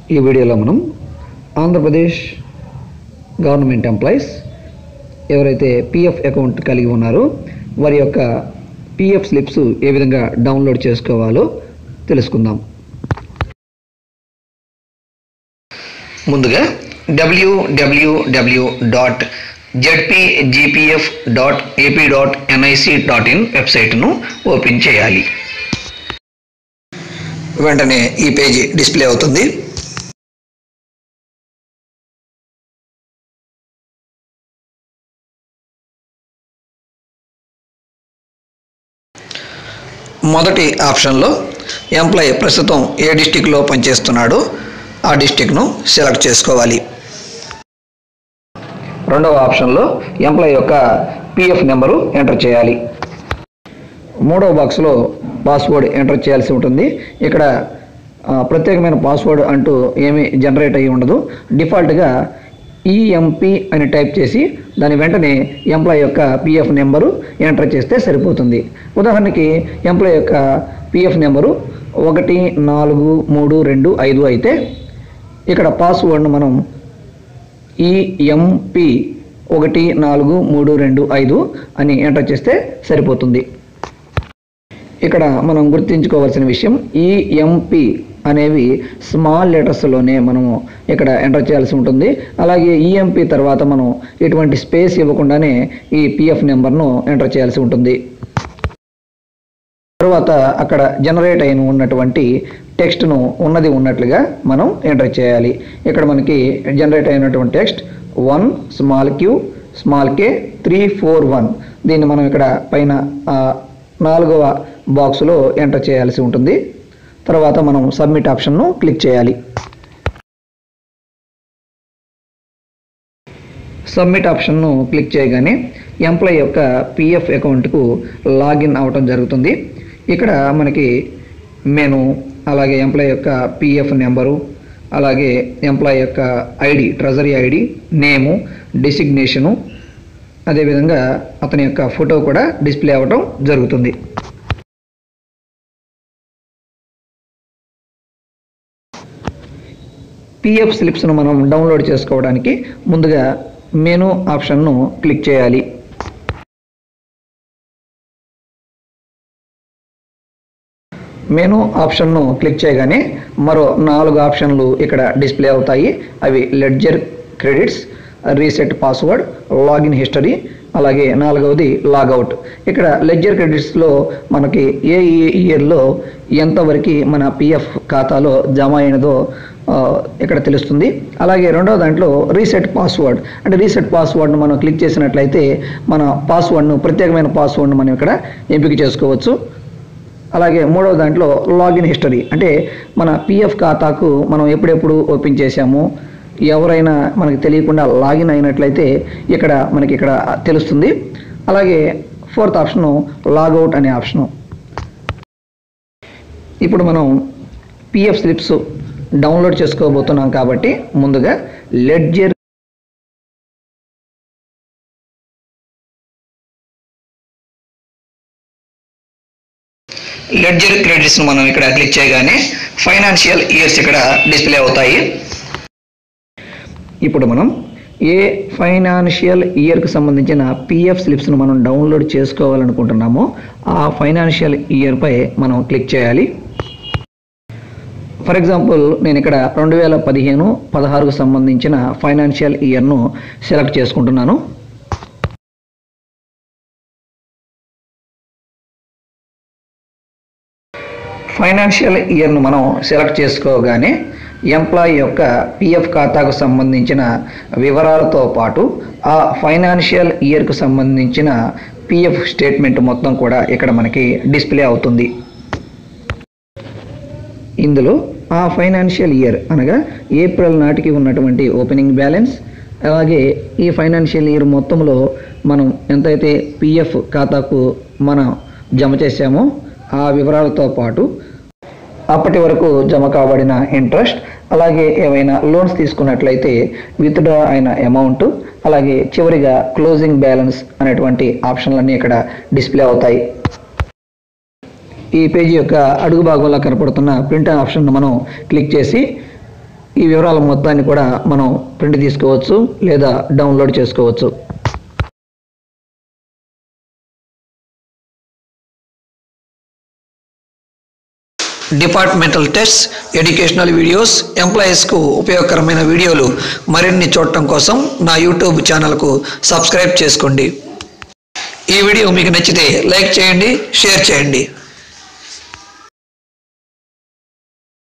ఈ వీడియోలో మనం ఆంధ్రప్రదేశ్ గవర్నమెంట్ ఎంప్లాయీస్ ఎవరైతే పిఎఫ్ అకౌంట్ కలిగి ఉన్నారో వారి యొక్క పిఎఫ్ స్లిప్స్ ఏ విధంగా డౌన్లోడ్ చేసుకోవాలో తెలుసుకుందాం ముందుగా WWW dot ZPGPF dot AP dot NIC dot in వెబ్సైట్ను ఓపెన్ చేయాలి వెంటనే ఈ పేజీ డిస్ప్లే అవుతుంది మొదటి ఆప్షన్లో ఎంప్లాయీ ప్రస్తుతం ఏ డిస్టిక్లో పనిచేస్తున్నాడో ఆ డిస్టిక్ను సెలెక్ట్ చేసుకోవాలి రెండవ ఆప్షన్లో ఎంప్లాయీ యొక్క పిఎఫ్ నెంబరు ఎంటర్ చేయాలి మూడవ బాక్స్లో పాస్వర్డ్ ఎంటర్ చేయాల్సి ఉంటుంది ఇక్కడ ఆ, ప్రత్యేకమైన పాస్వర్డ్ అంటూ ఏమీ జనరేట్ అయ్యి ఉండదు డిఫాల్ట్గా ఈఎంపి అని టైప్ చేసి దాని వెంటనే ఎంప్లాయీ యొక్క పిఎఫ్ నెంబరు ఎంటర్ చేస్తే సరిపోతుంది ఉదాహరణకి ఎంప్లాయీ యొక్క పిఎఫ్ నెంబరు ఒకటి నాలుగు మూడు రెండు ఐదు అయితే ఇక్కడ పాస్వర్డ్ను మనం ఈఎంపి ఒకటి నాలుగు మూడు రెండు ఐదు అని ఎంటర్ చేస్తే సరిపోతుంది ఇక్కడ మనం గుర్తుంచుకోవాల్సిన విషయం ఈఎంపి అనేవి స్మాల్ లెటర్స్లోనే మనము ఇక్కడ ఎంటర్ చేయాల్సి ఉంటుంది అలాగే ఈఎంపి తర్వాత మనం ఎటువంటి స్పేస్ ఇవ్వకుండానే ఈ పిఎఫ్ నెంబర్ను ఎంటర్ చేయాల్సి ఉంటుంది తర్వాత అక్కడ జనరేట్ అయిన ఉన్నటువంటి టెక్స్ట్ను ఉన్నది ఉన్నట్లుగా మనం ఎంటర్ చేయాలి ఇక్కడ మనకి జనరేట్ అయినటువంటి text one small Q small K three four one దీన్ని మనం ఇక్కడ పైన ఆ, నాలుగవ బాక్స్లో ఎంటర్ చేయాల్సి ఉంటుంది తర్వాత మనం సబ్మిట్ ఆప్షన్ను క్లిక్ చేయాలి సబ్మిట్ ఆప్షన్ను క్లిక్ చేయగానే ఎంప్లాయ్ యొక్క పిఎఫ్ అకౌంట్కు లాగిన్ అవటం జరుగుతుంది ఇక్కడ మనకి మెను అలాగే ఎంప్లాయ్ యొక్క పిఎఫ్ నెంబరు అలాగే ఎంప్లాయ్ యొక్క ID treasury ID name designation అదేవిధంగా అతని యొక్క ఫోటో కూడా డిస్ప్లే అవ్వటం జరుగుతుంది పిఎఫ్ స్లిప్స్ను మనం డౌన్లోడ్ చేసుకోవడానికి ముందుగా మెను ఆప్షన్ను క్లిక్ చేయాలి మెను ఆప్షన్ను క్లిక్ చేయగానే మరో నాలుగు ఆప్షన్లు ఇక్కడ డిస్ప్లే అవుతాయి అవి ledger credits reset password login history అలాగే నాలుగవది లాగౌట్ ఇక్కడ లెడ్జర్ క్రెడిట్స్లో మనకి ఏ ఇయర్లో ఎంతవరకు మన పిఎఫ్ ఖాతాలో జమ అయినదో ఆ, ఇక్కడ తెలుస్తుంది అలాగే రెండవ దాంట్లో రీసెట్ పాస్వర్డ్ అంటే రీసెట్ పాస్వర్డ్ను మనం క్లిక్ చేసినట్లయితే మన పాస్వర్డ్ను ప్రత్యేకమైన పాస్వర్డ్ను మనం ఇక్కడ ఎంపిక చేసుకోవచ్చు అలాగే మూడవ దాంట్లో లాగిన్ హిస్టరీ అంటే మన పిఎఫ్ ఖాతాకు మనం ఎప్పుడెప్పుడు ఓపెన్ చేశాము ఎవరైనా మనకి తెలియకుండా లాగిన్ అయినట్లయితే ఇక్కడ మనకి ఇక్కడ తెలుస్తుంది అలాగే ఫోర్త్ ఆప్షను లాగౌట్ అనే ఆప్షను ఇప్పుడు మనం పిఎఫ్ స్లిప్స్ డౌన్లోడ్ చేసుకోబోతున్నాం కాబట్టి ముందుగా లెడ్జర్ లెడ్జర్ క్రెడిట్స్ను మనం ఇక్కడ క్లిక్ చేయగానే ఫైనాన్షియల్ ఇయర్స్ ఇక్కడ డిస్ప్లే అవుతాయి ఇప్పుడు మనం ఏ ఫైనాన్షియల్ ఇయర్కి సంబంధించిన పిఎఫ్ స్లిప్స్ను మనం డౌన్లోడ్ చేసుకోవాలనుకుంటున్నామో ఆ ఫైనాన్షియల్ ఇయర్పై మనం క్లిక్ చేయాలి ఫర్ ఎగ్జాంపుల్ నేను ఇక్కడ రెండు వేల పదిహేను పదహారుకు సంబంధించిన ఫైనాన్షియల్ ఇయర్ను సెలెక్ట్ చేసుకుంటున్నాను ఫైనాన్షియల్ ఇయర్ను మనం సెలెక్ట్ చేసుకోగానే ఎంప్లాయీ యొక్క పిఎఫ్ ఖాతాకు సంబంధించిన వివరాలతో పాటు ఆ ఫైనాన్షియల్ ఇయర్కు సంబంధించిన పిఎఫ్ స్టేట్మెంట్ మొత్తం కూడా ఇక్కడ మనకి డిస్ప్లే అవుతుంది ఇందులో ఆ ఫైనాన్షియల్ ఇయర్ అనగా ఏప్రిల్ నాటికి ఉన్నటువంటి ఓపెనింగ్ బ్యాలెన్స్ అలాగే ఈ ఫైనాన్షియల్ ఇయర్ మొత్తంలో మనం ఎంతైతే పిఎఫ్ ఖాతాకు మనం జమ చేశామో ఆ వివరాలతో పాటు అప్పటి వరకు జమ కాబడిన ఇంట్రెస్ట్ అలాగే ఏవైనా లోన్స్ తీసుకున్నట్లయితే విత్డ్రా అయిన అమౌంట్ అలాగే చివరిగా క్లోజింగ్ బ్యాలెన్స్ అనేటువంటి ఆప్షన్లన్నీ ఇక్కడ డిస్ప్లే అవుతాయి ఈ పేజీ యొక్క అడుగు భాగంలో కనపడుతున్న ప్రింట్ ఆప్షన్ మనం క్లిక్ చేసి ఈ వివరాల మొత్తాన్ని కూడా మనం ప్రింట్ తీసుకోవచ్చు లేదా డౌన్లోడ్ చేసుకోవచ్చు డిపార్ట్మెంటల్ టెస్ట్ ఎడ్యుకేషనల్ వీడియోస్ ఎంప్లాయీస్కు ఉపయోగకరమైన వీడియోలు మరిన్ని చూడటం కోసం నా యూట్యూబ్ ఛానల్కు సబ్స్క్రైబ్ చేసుకోండి ఈ వీడియో మీకు నచ్చితే లైక్ చేయండి షేర్ చేయండి